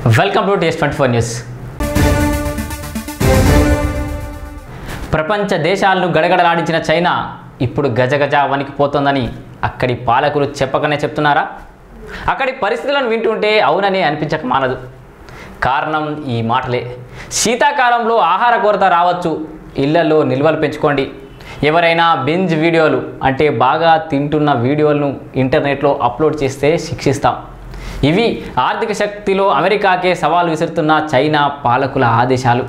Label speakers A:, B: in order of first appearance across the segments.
A: welcome to taste twenty four news ప్రపంచ దేశాలను గడగడలాడించిన China ఇప్పుడు గజగజ వణికిపోతోందని అక్కడి పాలకులు చెప్పకనే చెప్తున్నారా అక్కడి పరిస్థితులను వింటుంటే అవునని అనిపించక మానదు కారణం ఈ మాటలే శీతాకాలంలో ఆహార కొరత రావచ్చు ఇళ్లలో నిల్వలు పెంచుకోండి ఎవరైనా బెంజ్ వీడియోలు అంటే బాగా తింటున్న వీడియోలను ఇంటర్నెట్లో అప్లోడ్ చేస్తే శిక్షిస్తాం ఇవి ఆర్థిక శక్తిలో అమెరికాకే సవాల్ విసురుతున్న చైనా పాలకుల ఆదేశాలు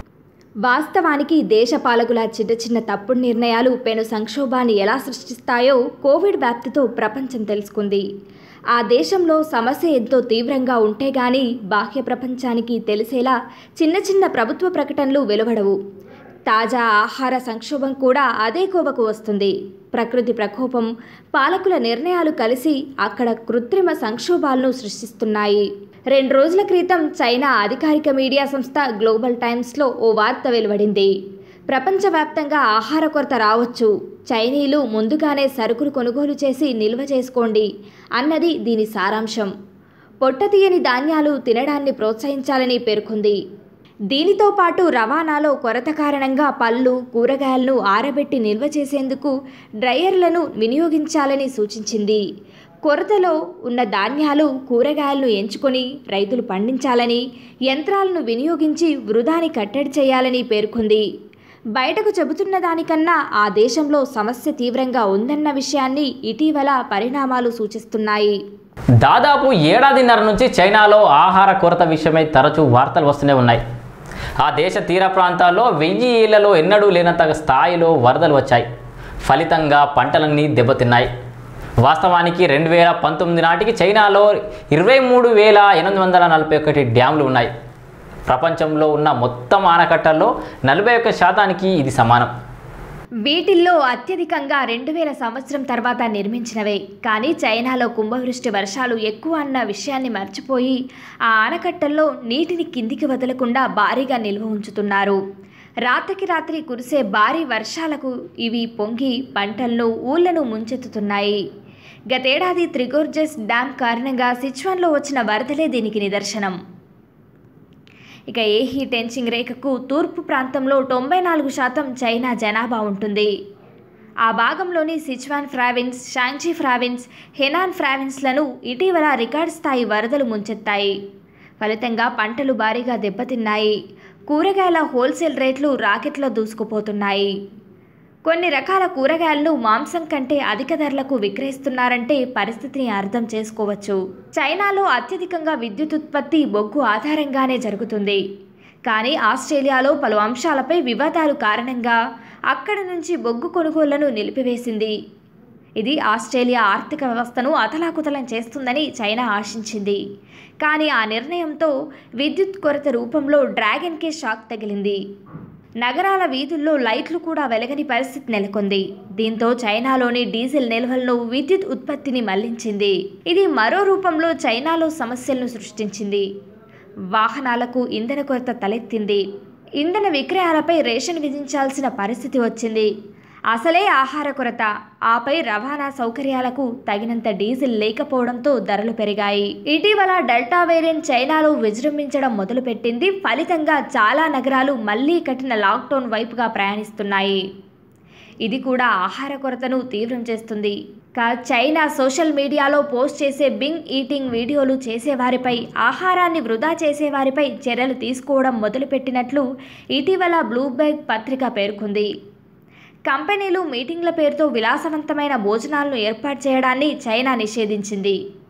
B: వాస్తవానికి దేశ పాలకుల చిన్న చిన్న తప్పుడు నిర్ణయాలు పెను సంక్షోభాన్ని ఎలా సృష్టిస్తాయో కోవిడ్ వ్యాప్తితో ప్రపంచం తెలుసుకుంది ఆ దేశంలో సమస్య ఎంతో తీవ్రంగా ఉంటే గాని బాహ్య ప్రపంచానికి తెలిసేలా చిన్న చిన్న ప్రభుత్వ ప్రకటనలు వెలువడవు తాజా ఆహార సంక్షోభం కూడా అదే కోవకు వస్తుంది ప్రకృతి ప్రకోపం పాలకుల నిర్ణయాలు కలిసి అక్కడ కృత్రిమ సంక్షోభాలను సృష్టిస్తున్నాయి రెండు రోజుల క్రితం చైనా అధికారిక మీడియా సంస్థ గ్లోబల్ టైమ్స్లో ఓ వార్త వెలువడింది ప్రపంచవ్యాప్తంగా ఆహార కొరత రావచ్చు చైనీయులు ముందుగానే సరుకులు కొనుగోలు చేసి నిల్వ చేసుకోండి అన్నది దీని సారాంశం పొట్ట తీయని ధాన్యాలు తినడాన్ని ప్రోత్సహించాలని పేర్కొంది దీనితో పాటు రవాణాలో కొరత కారణంగా పళ్ళు కూరగాయలను ఆరబెట్టి నిల్వ చేసేందుకు డ్రయర్లను వినియోగించాలని సూచించింది కొరతలో ఉన్న ధాన్యాలు కూరగాయలను ఎంచుకొని రైతులు పండించాలని యంత్రాలను వినియోగించి వృధాని కట్టడి చేయాలని పేర్కొంది బయటకు చెబుతున్న దానికన్నా ఆ దేశంలో సమస్య తీవ్రంగా ఉందన్న విషయాన్ని ఇటీవల పరిణామాలు సూచిస్తున్నాయి
A: దాదాపు ఏడాదిన్నర నుంచి చైనాలో ఆహార కొరత విషయమై తరచూ వార్తలు వస్తూనే ఉన్నాయి ఆ దేశ తీర ప్రాంతాల్లో వెయ్యి ఏళ్లలో ఎన్నడూ లేనంత స్థాయిలో వరదలు వచ్చాయి ఫలితంగా పంటలన్నీ దెబ్బతిన్నాయి వాస్తవానికి రెండు వేల పంతొమ్మిది నాటికి చైనాలో ఇరవై మూడు వేల ఎనిమిది వందల నలభై ఒకటి డ్యాములు ఉన్నాయి ప్రపంచంలో ఉన్న మొత్తం ఆనకట్టల్లో నలభై ఒక్క శాతానికి ఇది సమానం
B: వీటిల్లో అత్యధికంగా రెండు వేల సంవత్సరం తర్వాత నిర్మించినవే కానీ చైనాలో కుంభవృష్టి వర్షాలు ఎక్కువ అన్న విషయాన్ని మర్చిపోయి ఆ ఆనకట్టల్లో నీటిని కిందికి వదలకుండా భారీగా నిల్వ ఉంచుతున్నారు రాత్రికి రాత్రి కురిసే భారీ వర్షాలకు ఇవి పొంగి పంటలను ఊళ్లను ముంచెత్తుతున్నాయి గతేడాది త్రిగోర్జెస్ డ్యామ్ కారణంగా సిచ్వాన్లో వచ్చిన వరదలే దీనికి నిదర్శనం ఇక ఏహీ టెన్సింగ్ రేఖకు తూర్పు ప్రాంతంలో తొంభై నాలుగు శాతం చైనా జనాభా ఉంటుంది ఆ భాగంలోని సిచ్వాన్ ఫ్రావిన్స్ షాంగ్జీ ఫ్రావిన్స్ హెనాన్ ఫ్రావిన్స్లను ఇటీవల రికార్డ్ స్థాయి వరదలు ముంచెత్తాయి ఫలితంగా పంటలు భారీగా దెబ్బతిన్నాయి కూరగాయల హోల్సేల్ రేట్లు రాకెట్లో దూసుకుపోతున్నాయి కొన్ని రకాల కూరగాయలను మాంసం కంటే అధిక ధరలకు విక్రయిస్తున్నారంటే పరిస్థితిని అర్థం చేసుకోవచ్చు చైనాలో అత్యధికంగా విద్యుత్ ఉత్పత్తి బొగ్గు ఆధారంగానే జరుగుతుంది కానీ ఆస్ట్రేలియాలో పలు అంశాలపై వివాదాలు కారణంగా అక్కడి నుంచి బొగ్గు కొనుగోళ్లను నిలిపివేసింది ఇది ఆస్ట్రేలియా ఆర్థిక వ్యవస్థను అతలాకుతలం చేస్తుందని చైనా ఆశించింది కానీ ఆ నిర్ణయంతో విద్యుత్ కొరత రూపంలో డ్రాగన్కే షాక్ తగిలింది నగరాల వీధుల్లో లైట్లు కూడా వెలగని పరిస్థితి నెలకొంది దీంతో చైనాలోని డీజిల్ నిల్వలను విద్యుత్ ఉత్పత్తిని మళ్లించింది ఇది మరో రూపంలో చైనాలో సమస్యలను సృష్టించింది వాహనాలకు ఇంధన కొరత తలెత్తింది ఇంధన విక్రయాలపై రేషన్ విధించాల్సిన పరిస్థితి వచ్చింది అసలే ఆహార కొరత ఆపై రవాణా సౌకర్యాలకు తగినంత డీజిల్ లేకపోవడంతో ధరలు పెరిగాయి ఇటీవల డెల్టా వేరియంట్ చైనాలో విజృంభించడం మొదలుపెట్టింది ఫలితంగా చాలా నగరాలు మళ్లీ కఠిన లాక్డౌన్ వైపుగా ప్రయాణిస్తున్నాయి ఇది కూడా ఆహార కొరతను తీవ్రం చేస్తుంది కా చైనా సోషల్ మీడియాలో పోస్ట్ చేసే బింగ్ ఈటింగ్ వీడియోలు చేసేవారిపై ఆహారాన్ని వృధా చేసేవారిపై చర్యలు తీసుకోవడం మొదలుపెట్టినట్లు ఇటీవల బ్లూబెర్గ్ పత్రిక పేర్కొంది కంపెనీలు మీటింగ్ల పేరుతో విలాసవంతమైన భోజనాలను ఏర్పాటు చేయడాన్ని చైనా నిషేధించింది